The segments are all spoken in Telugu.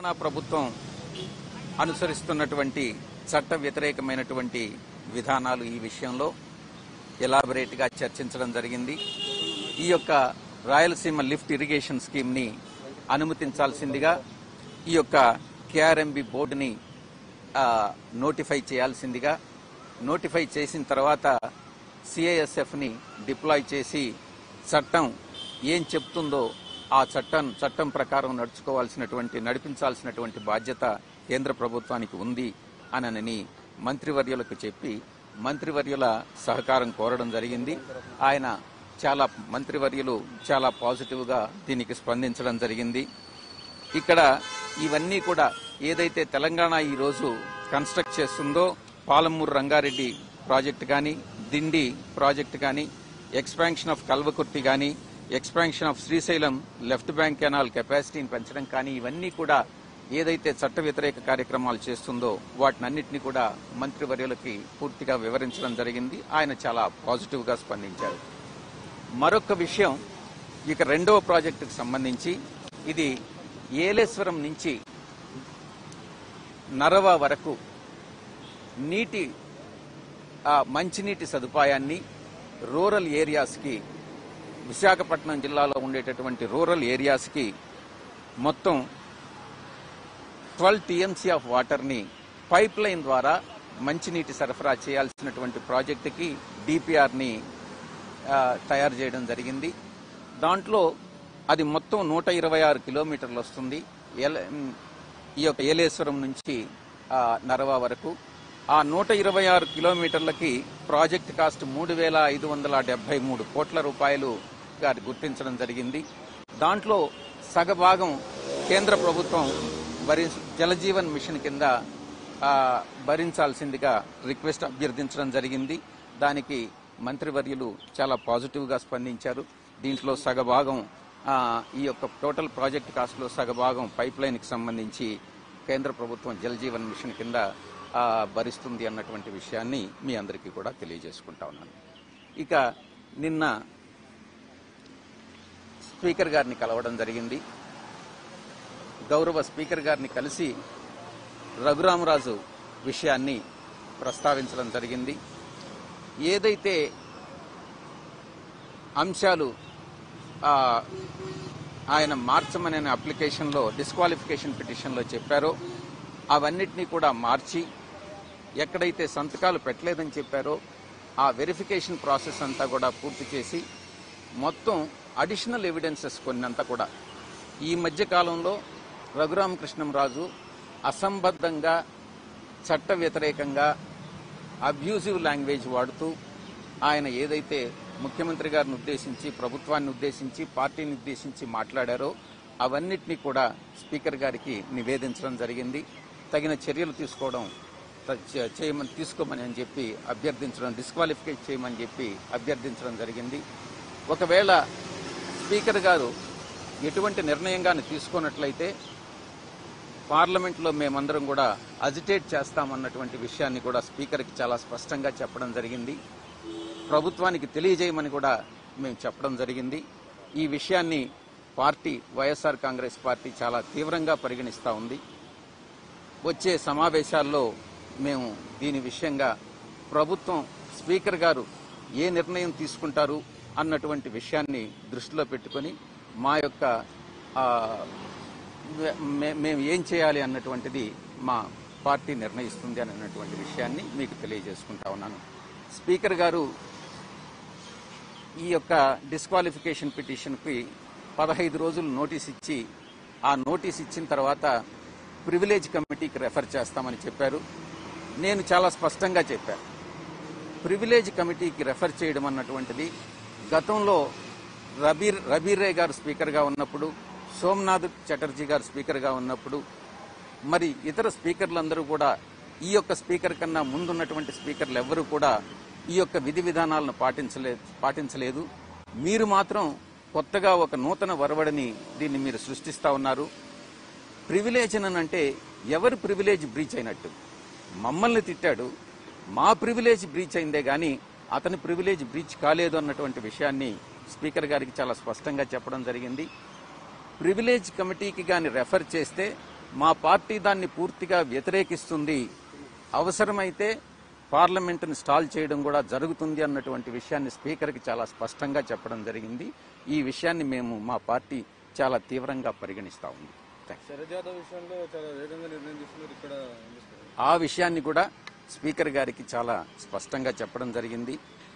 తెలంగాణ ప్రభుత్వం అనుసరిస్తున్నటువంటి చట్ట వ్యతిరేకమైనటువంటి విధానాలు ఈ విషయంలో ఎలాబరేట్ గా చర్చించడం జరిగింది ఈ యొక్క రాయలసీమ లిఫ్ట్ ఇరిగేషన్ స్కీమ్ ని అనుమతించాల్సిందిగా ఈ యొక్క కేఆర్ఎంబి బోర్డుని ఆ, నోటిఫై చేయాల్సిందిగా నోటిఫై చేసిన తర్వాత సిఐఎస్ఎఫ్ ని డిప్లాయ్ చేసి చట్టం ఏం చెప్తుందో ఆ చట్టం చట్టం ప్రకారం నడుచుకోవాల్సినటువంటి నడిపించాల్సినటువంటి బాధ్యత కేంద్ర ప్రభుత్వానికి ఉంది అనని మంత్రివర్యులకు చెప్పి మంత్రివర్యుల సహకారం కోరడం జరిగింది ఆయన చాలా మంత్రివర్యులు చాలా పాజిటివ్ గా దీనికి స్పందించడం జరిగింది ఇక్కడ ఇవన్నీ కూడా ఏదైతే తెలంగాణ ఈ రోజు కన్స్ట్రక్ట్ చేస్తుందో పాలమూరు రంగారెడ్డి ప్రాజెక్ట్ కానీ దిండి ప్రాజెక్ట్ కానీ ఎక్స్పాన్షన్ ఆఫ్ కల్వకుర్తి కానీ expansion of Srisailam left bank canal కెపాసిటీని పెంచడం కానీ ఇవన్నీ కూడా ఏదైతే చట్ట వ్యతిరేక కార్యక్రమాలు చేస్తుందో వాటినన్నింటినీ కూడా మంత్రివర్యులకి పూర్తిగా వివరించడం జరిగింది ఆయన చాలా పాజిటివ్ గా స్పందించారు మరొక విషయం ఇక రెండవ ప్రాజెక్టుకు సంబంధించి ఇది ఏలేశ్వరం నుంచి నరవ వరకు నీటి ఆ, మంచినీటి సదుపాయాన్ని రూరల్ ఏరియాస్కి విశాఖపట్నం జిల్లాలో ఉండేటటువంటి రూరల్ ఏరియాస్కి మొత్తం ట్వెల్వ్ టీఎంసీ ఆఫ్ వాటర్ని పైప్ లైన్ ద్వారా మంచినీటి సరఫరా చేయాల్సినటువంటి ప్రాజెక్టుకి డిపిఆర్ని తయారు చేయడం జరిగింది దాంట్లో అది మొత్తం నూట ఇరవై ఆరు కిలోమీటర్లు వస్తుంది ఎల- ఉమ్, ఈ యొక్క ఏలేశ్వరం నుంచి ఆ, నరవా వరకు ఆ నూట ఇరవై ఆరు కిలోమీటర్లకి ప్రాజెక్ట్ కాస్ట్ మూడు వేల ఐదు వందల డెబ్బై మూడు కోట్ల రూపాయలు గారి గుర్తించడం జరిగింది దాంట్లో సగభాగం కేంద్ర ప్రభుత్వం భరి జలజీవన్ మిషన్ కింద ఆ, భరించాల్సిందిగా రిక్వెస్ట్ అభ్యర్థించడం జరిగింది దానికి మంత్రివర్యులు చాలా పాజిటివ్ గా స్పందించారు దీంట్లో సగభాగం ఆ, ఈ యొక్క టోటల్ ప్రాజెక్ట్ కాస్ట్ లో సగభాగం పైప్ లైన్ కి సంబంధించి కేంద్ర ప్రభుత్వం జల్ జీవన్ మిషన్ కింద ఆ, భరిస్తుంది అన్నటువంటి విషయాన్ని మీ అందరికీ కూడా తెలియజేసుకుంటా ఉన్నాను ఇక నిన్న స్పీకర్ గారిని కలవడం జరిగింది గౌరవ స్పీకర్ గారిని కలిసి రఘురామరాజు విషయాన్ని ప్రస్తావించడం జరిగింది ఏదైతే అంశాలు ఆ, ఆయన మార్చమనే అప్లికేషన్లో డిస్క్వాలిఫికేషన్ పిటిషన్లో చెప్పారో అవన్నిటినీ కూడా మార్చి ఎక్కడైతే సంతకాలు పెట్టలేదని చెప్పారో ఆ వెరిఫికేషన్ ప్రాసెస్ అంతా కూడా పూర్తి చేసి మొత్తం అడిషనల్ ఎవిడెన్సెస్ కొన్నంతా కూడా ఈ మధ్య కాలంలో రఘురామకృష్ణంరాజు అసంబద్ధంగా చట్ట వ్యతిరేకంగా అబ్యూజివ్ లాంగ్వేజ్ వాడుతూ ఆయన ఏదైతే ముఖ్యమంత్రి గారిని ఉద్దేశించి ప్రభుత్వాన్ని ఉద్దేశించి పార్టీని ఉద్దేశించి మాట్లాడారో అవన్నిటినీ కూడా స్పీకర్ గారికి నివేదించడం జరిగింది తగిన చర్యలు తీసుకోవడం త- చే- చేయమని తీసుకోమని అని చెప్పి అభ్యర్థించడం డిస్క్వాలిఫికేట్ చేయమని చెప్పి అభ్యర్థించడం జరిగింది ఒకవేళ స్పీకర్ గారు ఎటువంటి నిర్ణయంగాను తీసుకున్నట్లయితే పార్లమెంట్లో మేమందరం కూడా అజిటేట్ చేస్తామన్నటువంటి విషయాన్ని కూడా స్పీకర్కి చాలా స్పష్టంగా చెప్పడం జరిగింది ప్రభుత్వానికి తెలియజేయమని కూడా మేము చెప్పడం జరిగింది ఈ విషయాన్ని పార్టీ వైఎస్ఆర్ కాంగ్రెస్ పార్టీ చాలా తీవ్రంగా పరిగణిస్తా ఉంది వచ్చే సమావేశాల్లో మేము దీని విషయంగా ప్రభుత్వం స్పీకర్ గారు ఏ నిర్ణయం తీసుకుంటారు అన్నటువంటి విషయాన్ని దృష్టిలో పెట్టుకొని మా యొక్క ఆ, మే- మే- మేము ఏం చేయాలి అన్నటువంటిది మా పార్టీ నిర్ణయిస్తుంది అని అన్నటువంటి విషయాన్ని మీకు తెలియజేసుకుంటా ఉన్నాను స్పీకర్ గారు ఈ యొక్క డిస్క్వాలిఫికేషన్ పిటిషన్కి పదహైదు రోజులు నోటీస్ ఇచ్చి ఆ నోటీస్ ఇచ్చిన తర్వాత ప్రివిలేజ్ కమిటీకి రెఫర్ చేస్తామని చెప్పారు నేను చాలా స్పష్టంగా చెప్పాను ప్రివిలేజ్ కమిటీకి రెఫర్ చేయడం అన్నటువంటిది గతంలో రబీర్ రబీర్ రే గారు స్పీకర్గా ఉన్నప్పుడు సోమనాథ్ చటర్జీ గారు స్పీకర్గా ఉన్నప్పుడు మరి ఇతర స్పీకర్లందరూ కూడా ఈ యొక్క స్పీకర్ కన్నా ముందున్నటువంటి స్పీకర్లు ఎవ్వరూ కూడా ఈ యొక్క విధి విధానాలను పాటించలే పాటించలేదు మీరు మాత్రం కొత్తగా ఒక నూతన వరవడిని దీన్ని మీరు సృష్టిస్తా ఉన్నారు ప్రివిలేజ్ అని అంటే ఎవరి ప్రివిలేజ్ బ్రీచ్ అయినట్టు మమ్మల్ని తిట్టాడు మా ప్రివిలేజ్ బ్రీచ్ అయిందే గాని అతని ప్రివిలేజ్ బ్రీచ్ కాలేదు అన్నటువంటి విషయాన్ని స్పీకర్ గారికి చాలా స్పష్టంగా చెప్పడం జరిగింది ప్రివిలేజ్ కమిటీకి గాని రెఫర్ చేస్తే మా పార్టీ దాన్ని పూర్తిగా వ్యతిరేకిస్తుంది అవసరమైతే పార్లమెంటును స్టాల్ చేయడం కూడా జరుగుతుంది అన్నటువంటి విషయాన్ని స్పీకర్కి చాలా స్పష్టంగా చెప్పడం జరిగింది ఈ విషయాన్ని మేము మా పార్టీ చాలా తీవ్రంగా పరిగణిస్తా ఉంది థాంక్స్. శరద్ యాదవ్ విషయంలో చాలా వేగంగా నిర్ణయం తీసుకున్నారు ఇక్కడ ఏం చేస్తారు? ఆ విషయాన్ని కూడా స్పీకర్ గారికి చాలా స్పష్టంగా చెప్పడం జరిగింది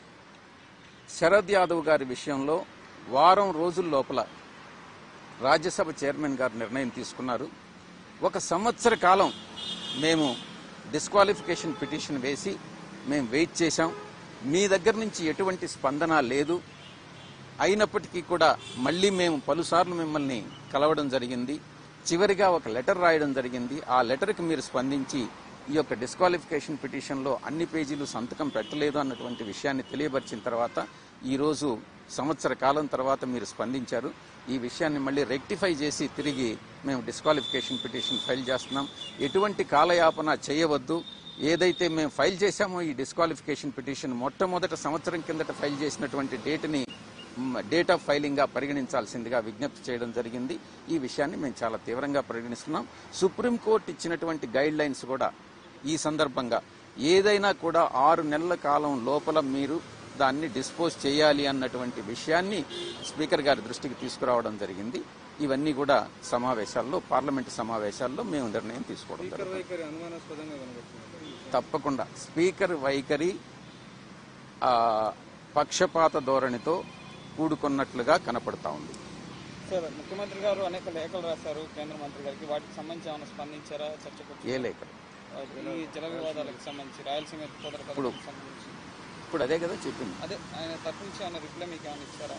శరద్ యాదవ్ గారి విషయంలో వారం రోజుల లోపల రాజ్యసభ చైర్మన్ గారు నిర్ణయం తీసుకున్నారు ఒక సంవత్సర కాలం మేము డిస్క్వాలిఫికేషన్ పిటిషన్ వేసి మేము వెయిట్ చేశాం మీ దగ్గర నుంచి ఎటువంటి స్పందన లేదు అయినప్పటికీ కూడా మళ్ళీ మేము పలుసార్లు మిమ్మల్ని కలవడం జరిగింది చివరిగా ఒక లెటర్ రాయడం జరిగింది ఆ లెటర్కి మీరు స్పందించి ఈ యొక్క డిస్క్వాలిఫికేషన్ పిటిషన్లో అన్ని పేజీలు సంతకం పెట్టలేదు అన్నటువంటి విషయాన్ని తెలియపరిచిన తర్వాత ఈరోజు సంవత్సర కాలం తర్వాత మీరు స్పందించారు ఈ విషయాన్ని మళ్ళీ రెక్టిఫై చేసి తిరిగి మేము డిస్క్వాలిఫికేషన్ పిటిషన్ ఫైల్ చేస్తున్నాం ఎటువంటి కాలయాపన చేయవద్దు ఏదైతే మేము ఫైల్ చేశామో ఈ డిస్క్వాలిఫికేషన్ పిటిషన్ మొట్టమొదట సంవత్సరం కిందట ఫైల్ చేసినటువంటి డేట్ని మ్, డేట్ ఆఫ్ ఫైలింగ్ గా పరిగణించాల్సిందిగా విజ్ఞప్తి చేయడం జరిగింది ఈ విషయాన్ని మేము చాలా తీవ్రంగా పరిగణిస్తున్నాం సుప్రీంకోర్టు ఇచ్చినటువంటి గైడ్ లైన్స్ కూడా ఈ సందర్భంగా ఏదైనా కూడా ఆరు నెలల కాలం లోపల మీరు దాన్ని డిస్పోజ్ చేయాలి అన్నటువంటి విషయాన్ని స్పీకర్ గారి దృష్టికి తీసుకురావడం జరిగింది ఇవన్నీ కూడా సమావేశాల్లో పార్లమెంటు సమావేశాల్లో మేము నిర్ణయం తీసుకోవడం స్పీకర్ జరుగుతుంది వైఖరి అనుమానాస్పదంగా కనబడుతుంది తప్పకుండా స్పీకర్ వైఖరి ఆ, పక్షపాత ధోరణితో కూడుకున్నట్లుగా కనపడతా ఉంది సార్ ముఖ్యమంత్రి గారు అనేక లేఖలు రాశారు కేంద్ర మంత్రి గారికి వాటికి సంబంధించి ఏమైనా స్పందించారా చర్చకు వచ్చి- ఏ లేఖలు ఈ జల వివాదాలకు సంబంధించి రాయలసీమ ఎత్తిపోతల ఇప్పుడు- పథకానికి సంబంధించి ఇప్పుడు అదే కదా చెప్పింది అదే ఆయన తరఫు నుంచి ఏమైనా రిప్లై మీకు ఏమైనా ఇస్తారా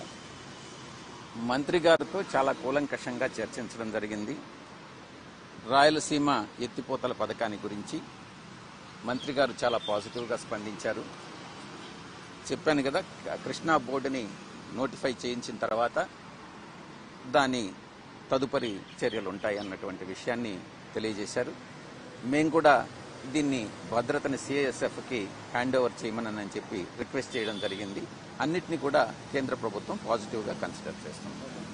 మంత్రి గారితో చాలా కూలంకషంగా చర్చించడం జరిగింది రాయలసీమ ఎత్తిపోతల పథకాన్ని గురించి మంత్రి గారు చాలా పాజిటివ్గా స్పందించారు చెప్పాను కదా కృష్ణా బోర్డుని నోటిఫై చేయించిన తర్వాత దాని తదుపరి చర్యలు ఉంటాయి అన్నటువంటి విషయాన్ని తెలియజేశారు మేము కూడా దీన్ని భద్రతని సిఐఎస్ఎఫ్కి హ్యాండ్ ఓవర్ చేయమని చెప్పి రిక్వెస్ట్ చేయడం జరిగింది అన్నిటినీ కూడా కేంద్ర ప్రభుత్వం పాజిటివ్గా కన్సిడర్ చేస్తుంది